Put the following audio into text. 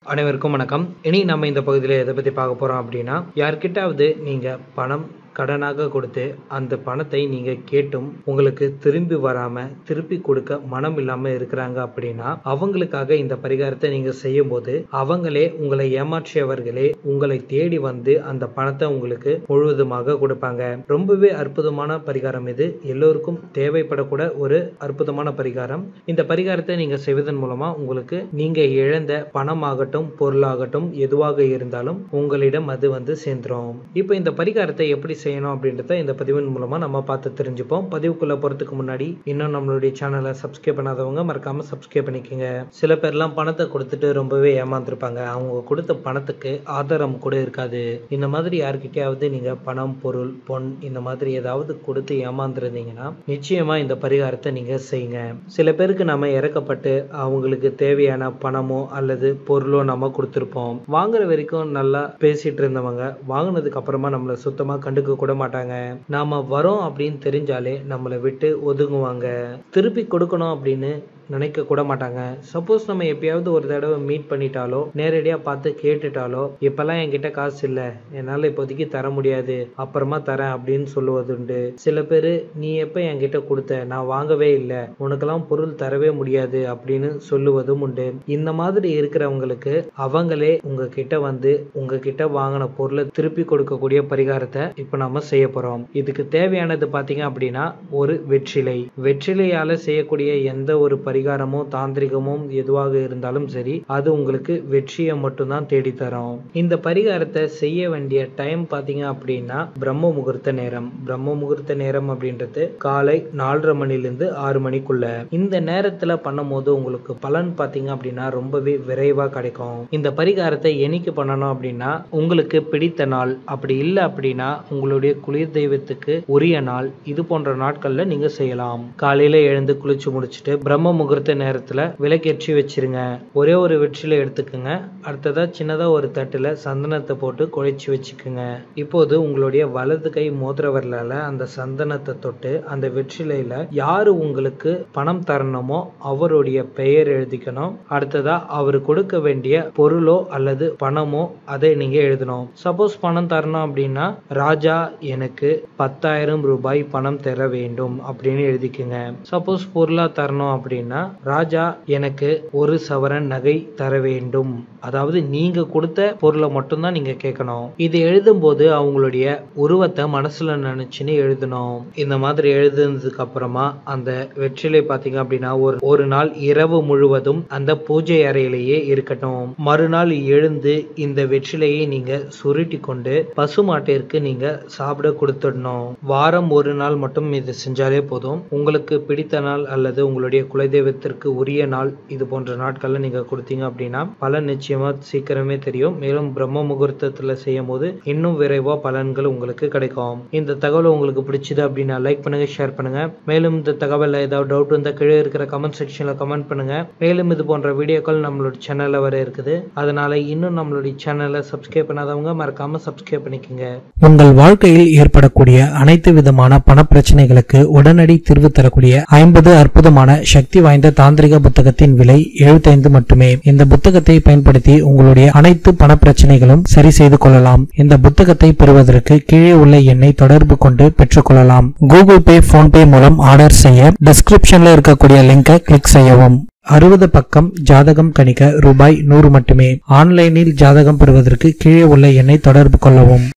அனைவருக்கும் வணக்கம் இனி நம்ம இந்த பகுதியில் எதை பற்றி பார்க்க போகிறோம் அப்படின்னா யார்கிட்டாவது நீங்கள் பணம் கடனாக கொடுத்து அந்த பணத்தை நீங்கள் கேட்டும் உங்களுக்கு திரும்பி வராமல் திருப்பி கொடுக்க மனம் இல்லாமல் இருக்கிறாங்க அப்படின்னா அவங்களுக்காக இந்த பரிகாரத்தை நீங்கள் செய்யும்போது அவங்களே உங்களை ஏமாற்றியவர்களே உங்களை தேடி வந்து அந்த பணத்தை உங்களுக்கு முழுவதுமாக கொடுப்பாங்க ரொம்பவே அற்புதமான பரிகாரம் இது எல்லோருக்கும் தேவைப்படக்கூட ஒரு அற்புதமான பரிகாரம் இந்த பரிகாரத்தை நீங்கள் செய்வதன் மூலமா உங்களுக்கு நீங்க இழந்த பணமாகட்டும் பொருளாகட்டும் எதுவாக இருந்தாலும் உங்களிடம் அது வந்து சேர்ந்துரும் இப்போ இந்த பரிகாரத்தை எப்படி செய்யணும் அப்படின்றத இந்த பதிவின் மூலமா நம்ம பார்த்து தெரிஞ்சுப்போம் பதிவுக்குள்ள போறதுக்கு முன்னாடி இன்னும் நம்மளுடைய சேனலை சப்ஸ்கிரைப் பண்ணாதவங்க மறக்காம சப்ஸ்கிரைப் பண்ணிக்கோங்க சில பேர்லாம் பணத்தை கொடுத்துட்டு ரொம்பவே ஏமாந்துருப்பாங்க அவங்க கொடுத்த பணத்துக்கு ஆதாரம் கூட இருக்காது இந்த மாதிரி யார்கிட்டயாவது நீங்க பணம் பொருள் பொன் இந்த மாதிரி ஏதாவது கொடுத்து ஏமாந்துருந்தீங்கன்னா நிச்சயமா இந்த பரிகாரத்தை நீங்க செய்யுங்க சில பேருக்கு நம்ம இறக்கப்பட்டு அவங்களுக்கு தேவையான பணமோ அல்லது பொருளோ நம்ம கொடுத்துருப்போம் வாங்குற வரைக்கும் நல்லா பேசிட்டு இருந்தவங்க வாங்கினதுக்கு அப்புறமா நம்மளை சுத்தமா கண்டுக்க கூட மாட்டாங்க நாம வரோம் அப்படின்னு தெரிஞ்சாலே நம்மளை விட்டு ஒதுங்குவாங்க திருப்பி கொடுக்கணும் அப்படின்னு நினைக்க கூட மாட்டாங்க சப்போஸ் நம்ம எப்பயாவது ஒரு தடவை மீட் பண்ணிட்டாலோ நேரடியாக பார்த்து கேட்டுட்டாலோ இப்பெல்லாம் என்கிட்ட காசு இல்லை என்னால் இப்போதைக்கு தர முடியாது அப்புறமா தரேன் அப்படின்னு சொல்லுவதுண்டு சில பேர் நீ எப்போ என்கிட்ட கொடுத்த நான் வாங்கவே இல்லை உனக்கெல்லாம் பொருள் தரவே முடியாது அப்படின்னு சொல்லுவதும் உண்டு இந்த மாதிரி இருக்கிறவங்களுக்கு அவங்களே உங்ககிட்ட வந்து உங்ககிட்ட வாங்கின பொருளை திருப்பி கொடுக்கக்கூடிய பரிகாரத்தை இப்போ நம்ம செய்ய போகிறோம் இதுக்கு தேவையானது பார்த்தீங்க அப்படின்னா ஒரு வெற்றிலை வெற்றிலையால் செய்யக்கூடிய எந்த ஒரு பரிகாரமோ தாந்திரிகமும் எதுவாக இருந்தாலும் சரி அது உங்களுக்கு வெற்றியை மட்டும்தான் தேடி தரும் இந்த பரிகாரத்தை செய்ய வேண்டிய டைம் பார்த்தீங்க அப்படின்னா பிரம்ம முகூர்த்த நேரம் பிரம்ம முகூர்த்த நேரம் அப்படின்றது காலை நாலரை மணிலிருந்து ஆறு மணிக்குள்ள இந்த நேரத்துல பண்ணும்போது உங்களுக்கு பலன் பார்த்தீங்க அப்படின்னா ரொம்பவே விரைவா கிடைக்கும் இந்த பரிகாரத்தை என்னைக்கு பண்ணணும் அப்படின்னா உங்களுக்கு பிடித்த நாள் அப்படி இல்லை அப்படின்னா உங்களுடைய குளிர் தெய்வத்துக்கு உரிய நாள் இது போன்ற நாட்கள்ல நீங்க செய்யலாம் காலையில எழுந்து குளிச்சு முடிச்சுட்டு பிரம்ம முகூர்த்த நேரத்துல விளக்கேற்றி வச்சிருங்க ஒரே ஒரு வெற்றில எடுத்துக்கோங்க அடுத்ததா சின்னதா ஒரு தட்டுல சந்தனத்தை போட்டு குழைச்சி வச்சுக்கோங்க இப்போது உங்களுடைய வலது கை மோதிர விரலால அந்த சந்தனத்தை தொட்டு அந்த வெற்றிலையில யாரு உங்களுக்கு பணம் தரணுமோ அவருடைய பெயர் எழுதிக்கணும் அடுத்ததா அவர் கொடுக்க வேண்டிய பொருளோ அல்லது பணமோ அதை நீங்க எழுதணும் சப்போஸ் பணம் தரணும் அப்படின்னா ராஜா எனக்கு பத்தாயிரம் ரூபாய் பணம் தர வேண்டும் அப்படின்னு எழுதிக்கோங்க சப்போஸ் பொருளா தரணும் அப்படின்னா ராஜா எனக்கு ஒரு சவரன் நகை தர வேண்டும் அதாவது நீங்க கொடுத்த பொருளை மட்டும்தான் நீங்க கேட்கணும் இது எழுதும் போது அவங்களுடைய உருவத்தை மனசுல நினைச்சுன்னு எழுதணும் இந்த மாதிரி எழுதுனதுக்கு அப்புறமா அந்த வெற்றிலை பாத்தீங்க அப்படின்னா ஒரு ஒரு நாள் இரவு முழுவதும் அந்த பூஜை அறையிலேயே இருக்கட்டும் மறுநாள் எழுந்து இந்த வெற்றிலையை நீங்க சுருட்டி கொண்டு பசுமாட்டிற்கு நீங்க சாப்பிட கொடுத்துடணும் வாரம் ஒரு நாள் மட்டும் இது செஞ்சாலே போதும் உங்களுக்கு பிடித்த நாள் அல்லது உங்களுடைய குலதெய்வத்திற்கு உரிய நாள் இது போன்ற நாட்கள்ல நீங்க கொடுத்தீங்க அப்படின்னா பலன் நிச்சயமா சீக்கிரமே தெரியும் மேலும் பிரம்ம முகூர்த்தத்துல செய்யும் போது இன்னும் விரைவா பலன்கள் உங்களுக்கு கிடைக்கும் இந்த தகவல் உங்களுக்கு பிடிச்சது அப்படின்னா லைக் பண்ணுங்க ஷேர் பண்ணுங்க மேலும் இந்த தகவல்ல ஏதாவது டவுட் இருந்தா கீழே இருக்கிற கமெண்ட் செக்ஷன்ல கமெண்ட் பண்ணுங்க மேலும் இது போன்ற வீடியோக்கள் நம்மளோட சேனல்ல வர இருக்குது அதனால இன்னும் நம்மளுடைய சேனலை சப்ஸ்கிரைப் பண்ணாதவங்க மறக்காம சப்ஸ்கிரைப் பண்ணிக்கோங்க உங்கள் வாழ்க்கையில் ஏற்படக்கூடிய அனைத்து விதமான பணப்பிரச்சனைகளுக்கு உடனடி தீர்வு தரக்கூடிய ஐம்பது அற்புதமான சக்தி வாய்ந்த தாந்திரிக புத்தகத்தின் விலை 75 மட்டுமே இந்த புத்தகத்தை பயன்படுத்தி உங்களுடைய அனைத்து பணப்பிரச்சனைகளும் சரி செய்து கொள்ளலாம் இந்த புத்தகத்தை பெறுவதற்கு கீழே உள்ள எண்ணை தொடர்பு கொண்டு பெற்றுக்கொள்ளலாம் கூகுள் பே போன்பே மூலம் ஆர்டர் செய்ய டிஸ்கிரிப்ஷன்ல இருக்கக்கூடிய லிங்கை கிளிக் செய்யவும் அறுபது பக்கம் ஜாதகம் கணிக்க ரூபாய் நூறு மட்டுமே ஆன்லைனில் ஜாதகம் பெறுவதற்கு கீழே உள்ள எண்ணை தொடர்பு கொள்ளவும்